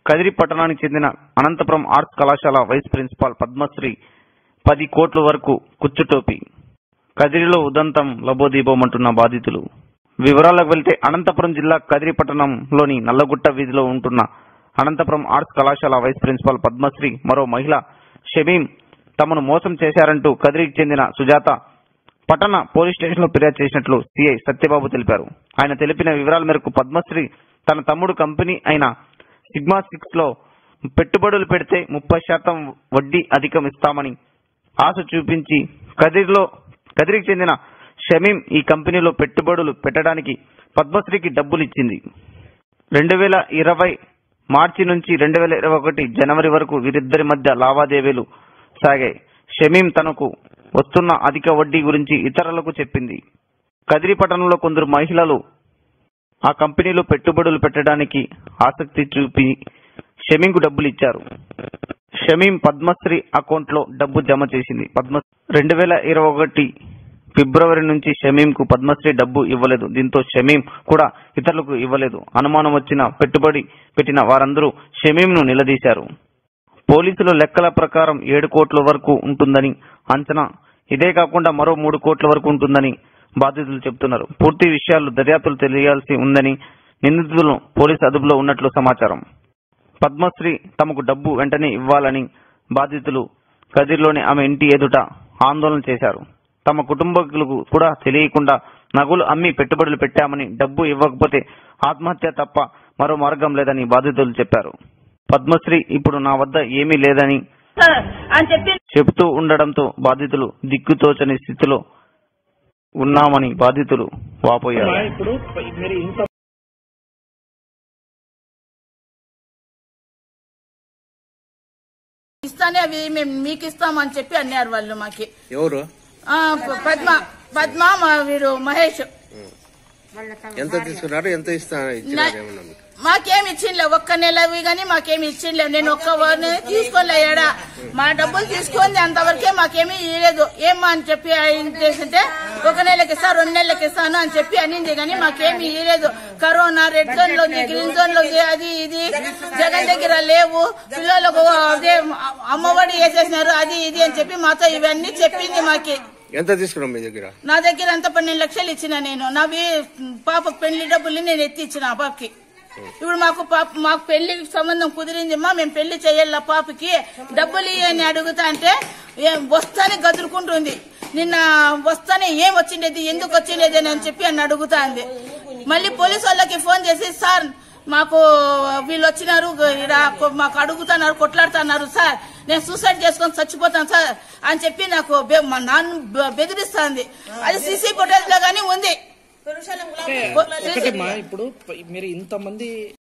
కదిరి పట్టణానికి చెందిన అనంతపురం ఆర్ట్స్ కళాశాల వైస్ ప్రిన్సిపాల్ పద్మశ్రీ పది కోట్ల వరకు కుచ్చుటోపి కదిరిలో ఉదంతం లబోదీపమంటున్న బాధితులు వివరాలకు వెళ్తే అనంతపురం జిల్లా కదిరి పట్టణంలోని నల్లగుట్ట వీధిలో ఉంటున్న అనంతపురం ఆర్ట్స్ కళాశాల వైస్ ప్రిన్సిపాల్ పద్మశ్రీ మరో మహిళ షమీం తమను మోసం చేశారంటూ కదిరికి చెందిన సుజాత పట్టణ పోలీస్ స్టేషన్లో ఫిర్యాదు చేసినట్లు సిఐ సత్యబాబు తెలిపారు ఆయన తెలిపిన వివరాల మేరకు పద్మశ్రీ తన తమ్ముడు కంపెనీ అయిన సిగ్మా సిక్స్ లో పెట్టుబడులు పెడితే ముప్పై శాతం వడ్డీ అధికం ఇస్తామని ఆశ చూపించి కదిరిలో కదిరికి చెందిన షమీం ఈ కంపెనీలో పెట్టుబడులు పెట్టడానికి పద్మశ్రీకి డబ్బులు ఇచ్చింది రెండు వేల ఇరవై మార్చి నుంచి రెండు వేల ఇరవై ఒకటి జనవరి వరకు వీరిద్దరి మధ్య లావాదేవీలు సాగాయి షమీం తనకు వస్తున్న అధిక వడ్డీ గురించి ఇతరులకు చెప్పింది కదిరి పట్టణంలో కొందరు మహిళలు ఆ కంపెనీలో పెట్టుబడులు పెట్టడానికి ఆసక్తి చూపి షమీంకు డబ్బులు ఇచ్చారు షమీం పద్మశ్రీ అకౌంట్ లో డబ్బు జమ చేసింది పద్మ రెండు వేల ఇరవై ఒకటి ఫిబ్రవరి నుంచి షమీంకు పద్మశ్రీ డబ్బు ఇవ్వలేదు దీంతో షమీం కూడా ఇతరులకు ఇవ్వలేదు అనుమానం వచ్చిన పెట్టుబడి పెట్టిన వారందరూ షమీంను నిలదీశారు పోలీసుల లెక్కల ప్రకారం ఏడు కోట్ల వరకు ఉంటుందని అంచనా ఇదే కాకుండా మరో మూడు కోట్ల వరకు ఉంటుందని బాధితులు చెబుతున్నారు పూర్తి విషయాలు దర్యాప్తులు తెలియాల్సి ఉందని నిందితులను పోలీసు అదుపులో ఉన్నట్లు సమాచారం పద్మశ్రీ తమకు డబ్బు వెంటనే ఇవ్వాలని బాధితులు కదిరిలోని ఆమె ఇంటి ఎదుట ఆందోళన చేశారు తమ కుటుంబీకులకు కూడా తెలియకుండా నగలు అమ్మి పెట్టుబడులు పెట్టామని డబ్బు ఇవ్వకపోతే ఆత్మహత్య తప్ప మరో మార్గం లేదని బాధితులు చెప్పారు పద్మశ్రీ ఇప్పుడు నా వద్ద ఏమీ లేదని సార్ అని చెప్పి చెబుతూ ఉండడంతో బాధితులు దిక్కుతోచని స్థితిలో ఉన్నామని బాధితులు వాపోయారు ఇప్పుడు మీరు ఇంత ఇస్తానే అవి మేము మీకు ఇస్తామని చెప్పి అన్నారు వాళ్ళు మాకి ఎవరు ఆ, ప- పద్మ పద్మ మా వీడు మహేష్ ఎంత తీసుకున్నారు ఎంత ఇస్తా ఇచ్చినారు ఏమన్నా మీకు? మాకేమి ఇచ్చిండ్లే ఒక్క నెలవి గాని మాకేమి ఇచ్చిండ్లే నేను ఒక్క వారిని తీసుకోలే ఏడా మా డబ్బులు తీసుకుంది అంతవరకే మాకేమీ ఇవ్వలేదు ఏమ్మా అని చెప్పి ఆయన చేసింటే ఒక నెలకి ఇస్తా రెండు నెలలకి ఇస్తాను అని చెప్పి అనింది కానీ మాకేమీ ఇవ్వలేదు కరోనా రెడ్ జోన్ లో ఉంది గ్రీన్ జోన్ లో ఉంది అది ఇది జగన్ దగ్గర లేవు పిల్లలకు అదే అమ్మఒడి వేసేసినారు అది ఇది అని చెప్పి మాతో ఇవన్నీ చెప్పింది మాకి ఎంత తీసుకున్నాం మీ దగ్గర నా దగ్గర అంత పన్నెండు లక్షలు ఇచ్చిన నేను నావి పాప పెళ్లి డబ్బుల్ని నేను ఎత్తి ఇచ్చిన ఆ పాపకి ఇప్పుడు మాకు పాప మాకు పెళ్లి సంబంధం కుదిరిందమ్మా మేము పెళ్లి చేయాల పాపకి డబ్బులు ఇయ్యి అని అడుగుతా అంటే ఏం వస్తానే గదురుకుంటుంది నిన్న వస్తానే ఏం వచ్చిండేది ఎందుకు వచ్చిండేది అని చెప్పి అని అడుగుతాంది మళ్ళీ పోలీసు వాళ్ళకి ఫోన్ చేసి సార్ మాకు వీళ్ళు వచ్చినారు ఈడ కొ- మాకు అడుగుతున్నారు కొట్లాడుతున్నారు సార్ నేను సూసైడ్ చేసుకొని చచ్చిపోతాను సార్ అని చెప్పి నాకు బె- మా నాన్న బె- బెదిరిస్తాంది అది సీసీ ఫుటేజ్ లో గానీ ఉంది ఒకటి మా ఇప్పుడు మీరు ఇంతమంది